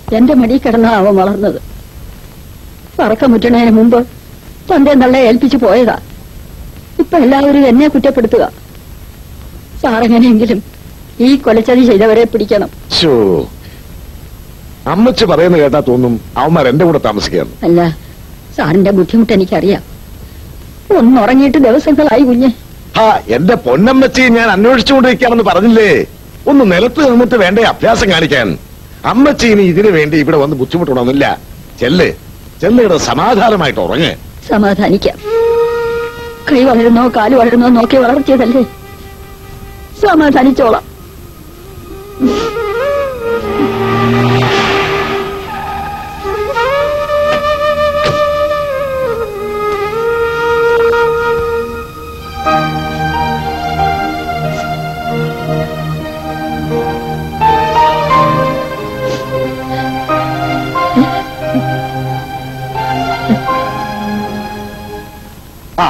എന്റെ മടി കിടന്ന അവൻ വളർന്നത് പറക്കമുറ്റണതിന് മുമ്പ് തന്റെ നള്ള ഏൽപ്പിച്ചു പോയതാ ഇപ്പൊ എല്ലാവരും എന്നെ കുറ്റപ്പെടുത്തുക സാറെങ്ങനെയെങ്കിലും ഈ കൊലച്ചതി ചെയ്തവരെ പിടിക്കണം ശോ അമ്മച്ച് പറയുന്ന കേട്ടാ തോന്നും അവന്മാർ എന്റെ കൂടെ താമസിക്കാന്ന് അല്ല സാറിന്റെ ബുദ്ധിമുട്ട് എനിക്കറിയാം ഒന്നുറങ്ങിയിട്ട് ദിവസങ്ങളായി കുഞ്ഞ് ഹാ എന്റെ പൊന്നമ്മച്ചി ഞാൻ അന്വേഷിച്ചുകൊണ്ടിരിക്കുകയാണെന്ന് പറഞ്ഞില്ലേ ഒന്ന് നിലത്ത് നിന്നിട്ട് വേണ്ടേ അഭ്യാസം കാണിക്കാൻ അമ്മച്ചി ഇനി ഇതിനു വേണ്ടി ഇവിടെ വന്ന് ബുദ്ധിമുട്ടണമെന്നില്ല ചെല്ല് ചെല്ലിയുടെ സമാധാനമായിട്ട് ഉറങ്ങ് സമാധാനിക്കാം കൈ വളരുന്നോ കാല് വളരുന്നോ നോക്കി വളർത്തിയതല്ലേ സമാധാനിച്ചോളാം ആ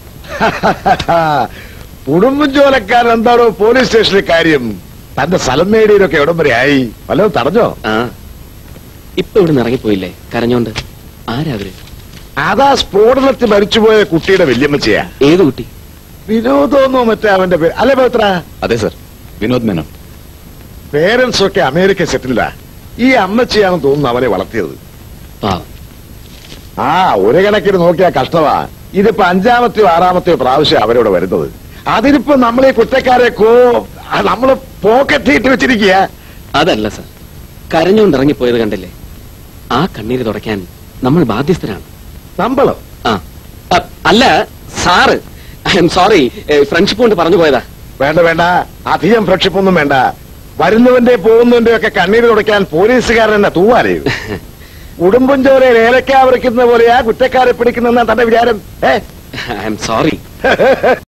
കുടുംബം ജോലക്കാരൻ എന്താണോ പോലീസ് സ്റ്റേഷനിലെ കാര്യം തന്റെ സ്ഥലം നേടിയതൊക്കെ എവിടം വരെ ആയി വല്ലതും തടഞ്ഞോ ആ ഇപ്പൊ ഇവിടുന്ന് ഇറങ്ങിപ്പോയില്ലേ കരഞ്ഞോണ്ട് ആരാ അവര് അതാ സ്ഫോടനത്തിൽ മരിച്ചുപോയ കുട്ടിയുടെ വല്യമ്മച്ചിയാ ഏത് കുട്ടി വിനോദമെന്നോ മറ്റേ അവന്റെ പേര് അല്ലേ പത്ര അതെ സർ വിനോദ് മേനോൻ പേരൻസ് ഒക്കെ അമേരിക്ക സെറ്റിൽഡാ ഈ അമ്മച്ചിയാണെന്ന് തോന്നുന്നു അവനെ വളർത്തിയത് പാവം ആ ഒരു കണക്കിന് നോക്കിയാ കഷ്ടമാ ഇതിപ്പോ അഞ്ചാമത്തെയോ ആറാമത്തെയോ പ്രാവശ്യം അവരോട് വരുന്നത് അതിനിപ്പോ നമ്മളീ കുറ്റക്കാരെ കോ ആ നമ്മള് പോക്കറ്റിട്ട് വെച്ചിരിക്കുക അതല്ല സർ കരഞ്ഞോണ്ട് ഇറങ്ങിപ്പോയത് കണ്ടില്ലേ ആ കണ്ണീര് തുടയ്ക്കാൻ നമ്മൾ ബാധ്യസ്ഥരാണ് നമ്മളോ ആ അ, അല്ല sir I am sorry friendship കൊണ്ട് പറഞ്ഞു പോയതാ വേണ്ട വേണ്ട അധികം ഫ്രണ്ട്ഷിപ്പൊന്നും വേണ്ട വരുന്നവന്റെ പോകുന്നവന്റെ ഒക്കെ കണ്ണീര് തുടയ്ക്കാൻ പോലീസുകാരൻ എന്നെ തൂവാലേ ഉടുമ്പും ചോരയിൽ ഏലക്ക പറിക്കുന്ന പോലെയാ കുറ്റക്കാരെ പിടിക്കുന്ന തന്റെ വിചാരം ഏ ഐ എം സോറി